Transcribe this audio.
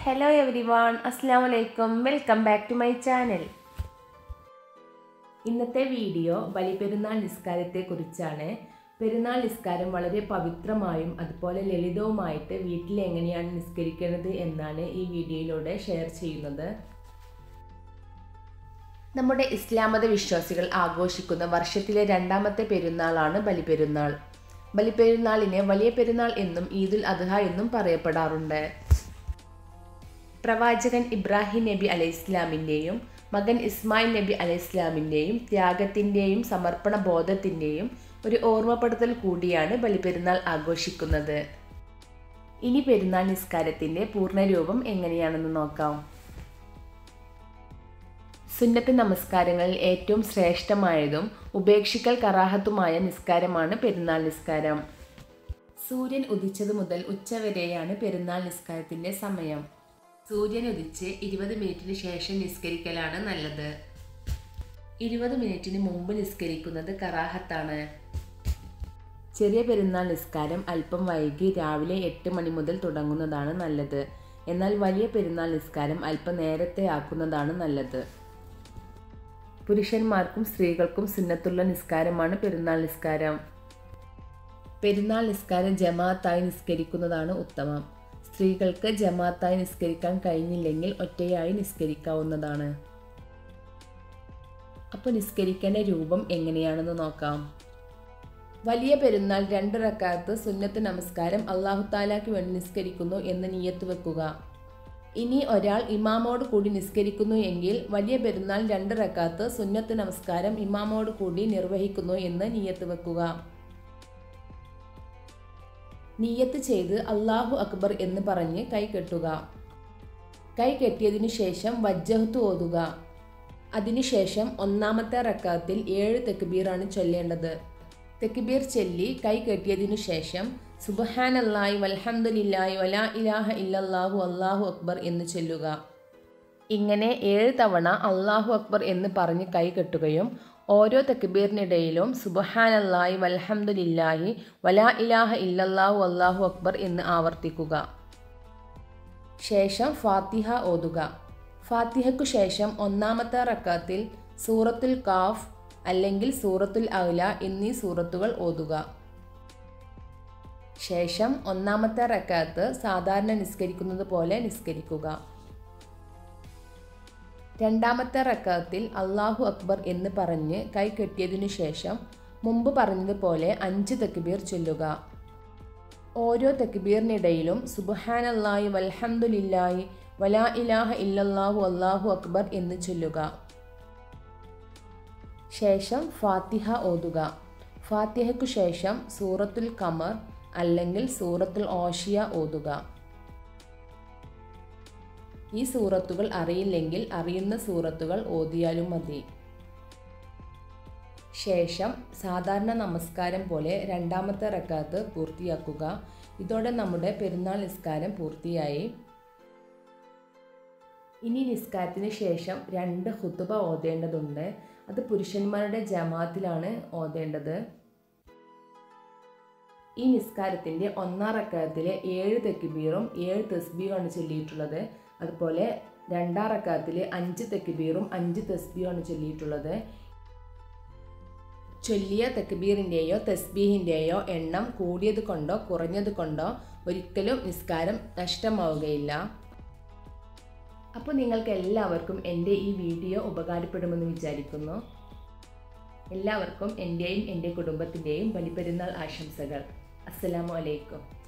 hello every everyone അസ്സാം വലൈക്കും welcome back to my channel ഇന്നത്തെ വീഡിയോ ബലിപെരുന്നാൾ നിസ്കാരത്തെക്കുറിച്ചാണ് പെരുന്നാൾ നിസ്കാരം വളരെ പവിത്രമായും അതുപോലെ ലളിതവുമായിട്ട് വീട്ടിൽ എങ്ങനെയാണ് നിസ്കരിക്കുന്നത് എന്നാണ് ഈ വീഡിയോയിലൂടെ ഷെയർ ചെയ്യുന്നത് നമ്മുടെ ഇസ്ലാം മത വിശ്വാസികൾ ആഘോഷിക്കുന്ന വർഷത്തിലെ രണ്ടാമത്തെ പെരുന്നാളാണ് ബലിപെരുന്നാൾ ബലിപെരുന്നാളിനെ വലിയ പെരുന്നാൾ എന്നും ഈദുൽ അദ്ഹ എന്നും പറയപ്പെടാറുണ്ട് പ്രവാചകൻ ഇബ്രാഹിം നബി അലൈഹിസ്ലാമിൻ്റെയും മകൻ ഇസ്മായിൽ നബി അലൈഹിസ്ലാമിൻ്റെയും ത്യാഗത്തിൻ്റെയും സമർപ്പണ ബോധത്തിൻ്റെയും ഒരു ഓർമ്മപ്പെടുത്തൽ കൂടിയാണ് ബലിപെരുന്നാൾ ആഘോഷിക്കുന്നത് ഇനി പെരുന്നാൾ നിസ്കാരത്തിൻ്റെ പൂർണ്ണരൂപം എങ്ങനെയാണെന്ന് നോക്കാം സുന്നത്ത് നമസ്കാരങ്ങളിൽ ഏറ്റവും ശ്രേഷ്ഠമായതും ഉപേക്ഷിക്കൽ കറാഹത്തുമായ നിസ്കാരമാണ് പെരുന്നാൾ നിസ്കാരം സൂര്യൻ ഉദിച്ചത് മുതൽ ഉച്ചവരെയാണ് പെരുന്നാൾ നിസ്കാരത്തിൻ്റെ സമയം സൂര്യൻ ഉദിച്ച് ഇരുപത് മിനിറ്റിന് ശേഷം നിസ്കരിക്കലാണ് നല്ലത് ഇരുപത് മിനിറ്റിന് മുമ്പ് നിസ്കരിക്കുന്നത് കറാഹത്താണ് ചെറിയ പെരുന്നാൾ നിസ്കാരം അല്പം വൈകി രാവിലെ എട്ട് മണി മുതൽ തുടങ്ങുന്നതാണ് നല്ലത് എന്നാൽ വലിയ പെരുന്നാൾ നിസ്കാരം അല്പം നേരത്തെ ആക്കുന്നതാണ് നല്ലത് പുരുഷന്മാർക്കും സ്ത്രീകൾക്കും സുന്നത്തുള്ള നിസ്കാരമാണ് പെരുന്നാൾ നിസ്കാരം പെരുന്നാൾ നിസ്കാരം ജമാഅത്തായി നിസ്കരിക്കുന്നതാണ് ഉത്തമം സ്ത്രീകൾക്ക് ജമാഅത്തായി നിസ്കരിക്കാൻ കഴിഞ്ഞില്ലെങ്കിൽ ഒറ്റയായി നിസ്കരിക്കാവുന്നതാണ് അപ്പോൾ നിസ്കരിക്കേണ്ട രൂപം എങ്ങനെയാണെന്ന് നോക്കാം വലിയ പെരുന്നാൾ രണ്ട് റക്കാത്ത് സുന്നത്ത് നമസ്കാരം അള്ളാഹു താലാക്ക് വേണ്ടി നിസ്കരിക്കുന്നു എന്ന് നീയത്ത് വെക്കുക ഇനി ഒരാൾ ഇമാമോട് കൂടി നിസ്കരിക്കുന്നു എങ്കിൽ വലിയ പെരുന്നാൾ രണ്ട് റക്കാത്ത് സുന്നത്ത് നമസ്കാരം ഇമാമോട് കൂടി നിർവഹിക്കുന്നു എന്ന് നീയത്ത് വെക്കുക നീയത്ത് ചെയ്ത് അള്ളാഹു അക്ബർ എന്ന് പറഞ്ഞ് കൈ കെട്ടുക കൈ കെട്ടിയതിനു ശേഷം വജ്ജഹത്ത് ഓതുക അതിനുശേഷം ഒന്നാമത്തെ റക്കാത്തിൽ ഏഴ് തെക്കുബീറാണ് ചൊല്ലേണ്ടത് തെക്കുബീർ ചൊല്ലി കൈ കെട്ടിയതിനു ശേഷം സുബഹാനല്ലായി വൽഹംദുലില്ലായി വലാ ഇലാഹ ഇല്ലല്ലാഹു അല്ലാഹു അക്ബർ എന്ന് ചൊല്ലുക ഇങ്ങനെ ഏഴ് തവണ അള്ളാഹു അക്ബർ എന്ന് പറഞ്ഞ് കൈ കെട്ടുകയും ഓരോ തക്ബീറിനിടയിലും സുബഹാനല്ലാഹി വൽഹംദുലില്ലാഹി വലാ ഇലാഹ ഇല്ലല്ലാഹു അല്ലാഹു അക്ബർ എന്ന് ആവർത്തിക്കുക ശേഷം ഫാത്തിഹ ഓതുക ഫാത്തിഹയ്ക്കു ശേഷം ഒന്നാമത്തെ റക്കാത്തിൽ സൂറത്തുൽ കാഫ് അല്ലെങ്കിൽ സൂറത്തുൽ ഔല എന്നീ സൂറത്തുകൾ ഓതുക ശേഷം ഒന്നാമത്തെ റക്കാത്ത് സാധാരണ നിസ്കരിക്കുന്നത് പോലെ നിസ്കരിക്കുക രണ്ടാമത്തെ റക്കാത്തിൽ അള്ളാഹു അക്ബർ എന്ന് പറഞ്ഞ് കൈ കെട്ടിയതിനു ശേഷം മുമ്പ് പറഞ്ഞതുപോലെ അഞ്ച് തക്ബീർ ചൊല്ലുക ഓരോ തക്ബീറിനിടയിലും സുബഹാനല്ലാഹി വൽഹംദുലില്ലാഹി വലാ ഇലാഹ ഇല്ലല്ലാഹു അല്ലാഹു അക്ബർ എന്ന് ചൊല്ലുക ശേഷം ഫാത്തിഹ ഓതുക ഫാത്തിഹയ്ക്കു ശേഷം സൂറത്തുൽ കമർ അല്ലെങ്കിൽ സൂറത്തുൽ ഓഷിയ ഓതുക ഈ സൂറത്തുകൾ അറിയില്ലെങ്കിൽ അറിയുന്ന സൂറത്തുകൾ ഓതിയാലും മതി ശേഷം സാധാരണ നമസ്കാരം പോലെ രണ്ടാമത്തെ റക്കാത്ത് പൂർത്തിയാക്കുക ഇതോടെ നമ്മുടെ പെരുന്നാൾ നിസ്കാരം പൂർത്തിയായി ഇനി നിസ്കാരത്തിന് ശേഷം രണ്ട് ഹുത്തുബ ഓതേണ്ടതുണ്ട് അത് പുരുഷന്മാരുടെ ജമാഅത്തിലാണ് ഓതേണ്ടത് ഈ നിസ്കാരത്തിൻ്റെ ഒന്നാം റക്കാത്തിലെ ഏഴ് തെക്കിബീറും ഏഴ് തസ്ബീറുമാണ് ചൊല്ലിയിട്ടുള്ളത് അതുപോലെ രണ്ടാം റക്കാത്തിൽ അഞ്ച് തെക്കിബീറും അഞ്ച് തസ്ബീറുമാണ് ചൊല്ലിയിട്ടുള്ളത് ചൊല്ലിയ തെക്കുബീറിൻ്റെയോ തസ്ബീഹിൻ്റെയോ എണ്ണം കൂടിയത് കൊണ്ടോ കുറഞ്ഞത് കൊണ്ടോ ഒരിക്കലും നിസ്കാരം നഷ്ടമാവുകയില്ല അപ്പോൾ നിങ്ങൾക്ക് എല്ലാവർക്കും എൻ്റെ ഈ വീഡിയോ ഉപകാരപ്പെടുമെന്ന് വിചാരിക്കുന്നു എല്ലാവർക്കും എൻ്റെയും എൻ്റെ കുടുംബത്തിൻ്റെയും ബലിപെരുന്നാൾ ആശംസകൾ അസ്സലാമു അലൈക്കും